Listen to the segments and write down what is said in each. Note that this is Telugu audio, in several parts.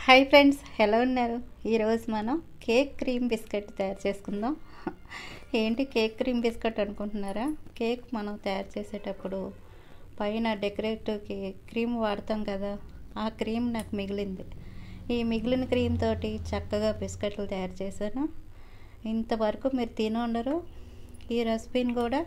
హాయ్ ఫ్రెండ్స్ ఎలా ఉన్నారు ఈరోజు మనం కేక్ క్రీమ్ బిస్కెట్ తయారు చేసుకుందాం ఏంటి కేక్ క్రీమ్ బిస్కెట్ అనుకుంటున్నారా కేక్ మనం తయారు చేసేటప్పుడు పైన డెకరేటివ్కి క్రీమ్ వాడతాం కదా ఆ క్రీమ్ నాకు మిగిలింది ఈ మిగిలిన క్రీమ్ తోటి చక్కగా బిస్కెట్లు తయారు చేశాను ఇంతవరకు మీరు తిని ఉండరు ఈ రెసిపీని కూడా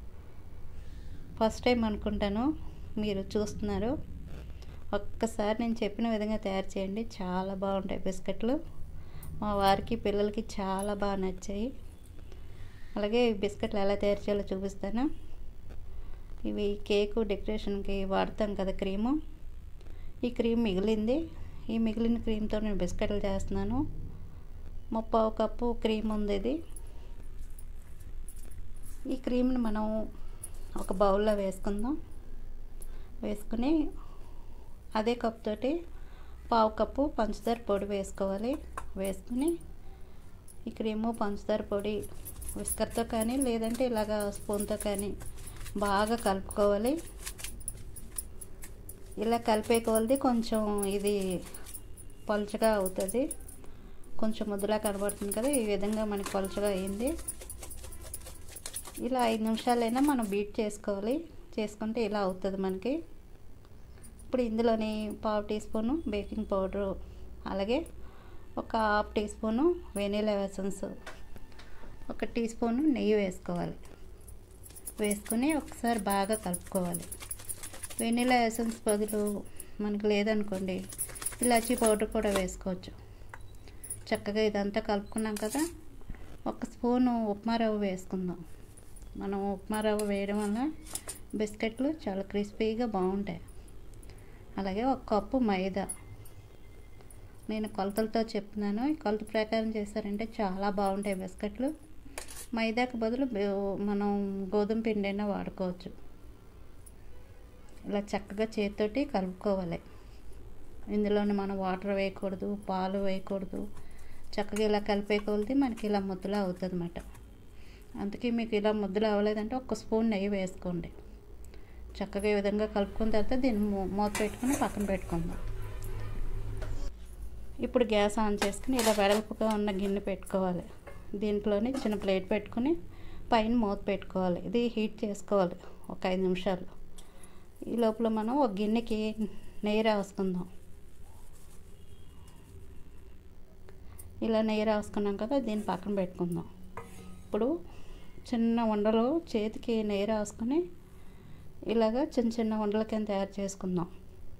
ఫస్ట్ టైం అనుకుంటాను మీరు చూస్తున్నారు ఒక్కసారి నేను చెప్పిన విధంగా తయారు చేయండి చాలా బాగుంటాయి బిస్కెట్లు మా వారికి పిల్లలకి చాలా బాగా నచ్చాయి అలాగే ఈ బిస్కెట్లు ఎలా తయారు చేయాలో చూపిస్తాను ఇవి కేకు డెకరేషన్కి వాడతాం కదా క్రీము ఈ క్రీమ్ మిగిలింది ఈ మిగిలిన క్రీమ్తో నేను బిస్కెట్లు చేస్తున్నాను ముప్పావు కప్పు క్రీమ్ ఉంది ఇది ఈ క్రీమ్ని మనం ఒక బౌల్లో వేసుకుందాం వేసుకుని అదే కప్ తోటి పావు కప్పు పంచదార పొడి వేసుకోవాలి వేసుకుని ఈ క్రీము పంచదార పొడి విస్కర్తో కానీ లేదంటే ఇలాగ స్పూన్తో కానీ బాగా కలుపుకోవాలి ఇలా కలిపేకోవాలి కొంచెం ఇది పలుచగా అవుతుంది కొంచెం ముద్దలా కనబడుతుంది కదా ఈ విధంగా మనకి పలుచగా అయింది ఇలా ఐదు నిమిషాలైనా మనం బీట్ చేసుకోవాలి చేసుకుంటే ఇలా అవుతుంది మనకి ఇప్పుడు ఇందులోని పావు టీ స్పూను బేకింగ్ పౌడరు అలాగే ఒక half tea spoon vanilla essence ఒక టీ స్పూను నెయ్యి వేసుకోవాలి వేసుకొని ఒకసారి బాగా కలుపుకోవాలి వెనీలా ఎసెన్స్ బదులు మనకు లేదనుకోండి ఇలాచీ పౌడర్ కూడా వేసుకోవచ్చు చక్కగా ఇదంతా కలుపుకున్నాం కదా ఒక స్పూను ఉప్మా రవ్వ వేసుకుందాం మనం ఉప్మా రవ్వ వేయడం వల్ల బిస్కెట్లు చాలా క్రిస్పీగా బాగుంటాయి అలాగే ఒక కప్పు మైదా నేను కొలతలతో చెప్తున్నాను ఈ కొలత ప్రకారం చేశారంటే చాలా బాగుంటాయి బిస్కెట్లు మైదాకు బదులు మనం గోధుమ పిండి అయినా వాడుకోవచ్చు ఇలా చక్కగా చేతితోటి కలుపుకోవాలి ఇందులోని మనం వాటర్ వేయకూడదు పాలు వేయకూడదు చక్కగా ఇలా కలిపేకొలిది మనకి ఇలా ముద్దలా అవుతుంది అన్నమాట అందుకే మీకు ఇలా ముద్దలు అవ్వలేదంటే ఒక స్పూన్ నెయ్యి వేసుకోండి చక్కగా ఈ విధంగా కలుపుకున్న తర్వాత దీన్ని మూత పెట్టుకుని పక్కన పెట్టుకుందాం ఇప్పుడు గ్యాస్ ఆన్ చేసుకుని ఇలా వెడల్పుగా ఉన్న గిన్నె పెట్టుకోవాలి దీంట్లోని చిన్న ప్లేట్ పెట్టుకుని పైన మూత పెట్టుకోవాలి ఇది హీట్ చేసుకోవాలి ఒక ఐదు నిమిషాలు ఈ లోపల మనం ఒక గిన్నెకి నెయ్యి రాసుకుందాం ఇలా నెయ్యి రాసుకున్నాం కదా దీన్ని పక్కన పెట్టుకుందాం ఇప్పుడు చిన్న ఉండలు చేతికి నెయ్యి రాసుకొని ఇలాగా చిన్న చిన్న ఉండల కింద తయారు చేసుకుందాం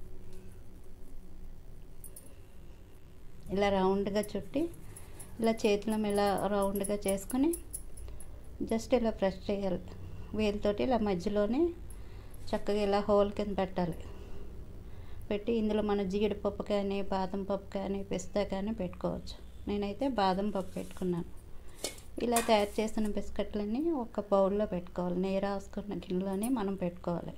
ఇలా రౌండ్గా చుట్టి ఇలా చేతిలో ఇలా రౌండ్గా చేసుకొని జస్ట్ ఇలా ప్రెస్ చేయాలి వేలుతోటి ఇలా మధ్యలోనే చక్కగా ఇలా హోల్ కింద పెట్టాలి పెట్టి ఇందులో మన జీడిపప్పు కానీ బాదం పప్పు కానీ పిస్తా కానీ పెట్టుకోవచ్చు నేనైతే బాదం పప్పు పెట్టుకున్నాను ఇలా తయారు చేసిన బిస్కెట్లన్నీ ఒక బౌల్లో పెట్టుకోవాలి నెయ్యి రాసుకున్న గిన్నెలోనే మనం పెట్టుకోవాలి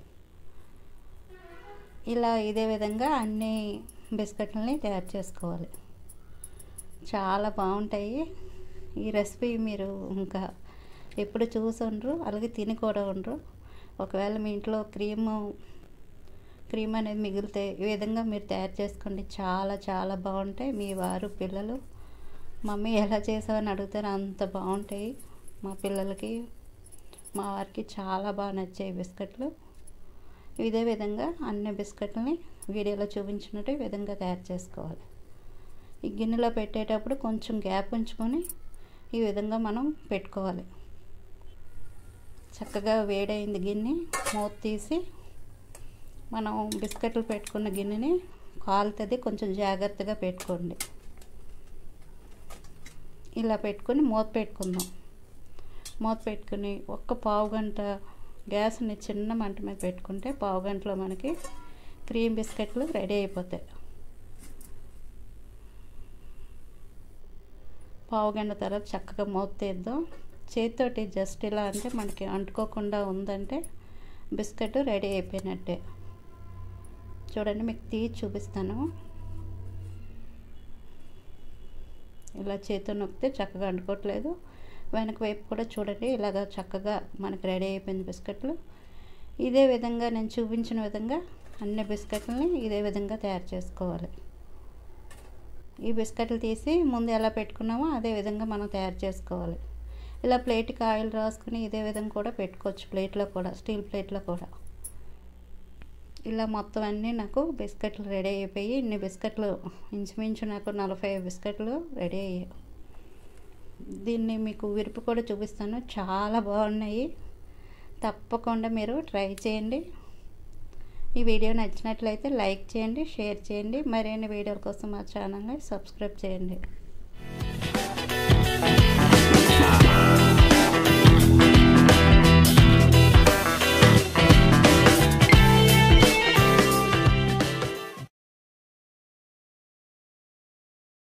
ఇలా ఇదే విధంగా అన్ని బిస్కెట్లని తయారు చేసుకోవాలి చాలా బాగుంటాయి ఈ రెసిపీ మీరు ఇంకా ఎప్పుడు చూసి ఉండరు అలాగే తిని కూడా ఉండరు ఒకవేళ మీ ఇంట్లో క్రీము క్రీమ్ అనేది మిగిలితే ఈ విధంగా మీరు తయారు చేసుకోండి చాలా చాలా బాగుంటాయి మీ వారు పిల్లలు మమ్మీ ఎలా చేసావని అడుగుతారు అంత బాగుంటాయి మా పిల్లలకి మా వారికి చాలా బాగా నచ్చాయి బిస్కెట్లు ఇదే విధంగా అన్ని బిస్కెట్లని వీడియోలో చూపించినట్టు ఈ విధంగా తయారు చేసుకోవాలి ఈ గిన్నెలో పెట్టేటప్పుడు కొంచెం గ్యాప్ ఉంచుకొని ఈ విధంగా మనం పెట్టుకోవాలి చక్కగా వేడైంది గిన్నె మూత తీసి మనం బిస్కెట్లు పెట్టుకున్న గిన్నెని కాలుతుంది కొంచెం జాగ్రత్తగా పెట్టుకోండి ఇలా పెట్టుకొని మూత పెట్టుకుందాం మూత పెట్టుకుని ఒక్క పావు గంట గ్యాస్ని చిన్న మంట మీద పెట్టుకుంటే పావు గంటలో మనకి క్రీమ్ బిస్కెట్లు రెడీ అయిపోతాయి పావు గంట తర్వాత చక్కగా మూత తీద్దాం చేతితోటి జస్ట్ ఇలా అంటే మనకి అంటుకోకుండా ఉందంటే బిస్కెట్ రెడీ అయిపోయినట్టే చూడండి మీకు తీసి చూపిస్తాను ఇలా చేతితో నొక్కితే చక్కగా అంటుకోవట్లేదు వెనక వైపు కూడా చూడండి ఇలాగ చక్కగా మనకి రెడీ అయిపోయింది బిస్కెట్లు ఇదే విధంగా నేను చూపించిన విధంగా అన్ని బిస్కెట్లని ఇదే విధంగా తయారు చేసుకోవాలి ఈ బిస్కెట్లు తీసి ముందు ఎలా పెట్టుకున్నామో అదే విధంగా మనం తయారు చేసుకోవాలి ఇలా ప్లేట్కి ఆయిల్ రాసుకుని ఇదే విధంగా కూడా పెట్టుకోవచ్చు ప్లేట్లో కూడా స్టీల్ ప్లేట్లో కూడా ఇలా మొత్తం అన్నీ నాకు బిస్కెట్లు రెడీ అయిపోయి ఇన్ని బిస్కెట్లు ఇంచుమించు నాకు నలభై బిస్కెట్లు రెడీ అయ్యాయి దీన్ని మీకు విరుపు కూడా చూపిస్తాను చాలా బాగున్నాయి తప్పకుండా మీరు ట్రై చేయండి ఈ వీడియో నచ్చినట్లయితే లైక్ చేయండి షేర్ చేయండి మరిన్ని వీడియోల కోసం మా ఛానల్ని సబ్స్క్రైబ్ చేయండి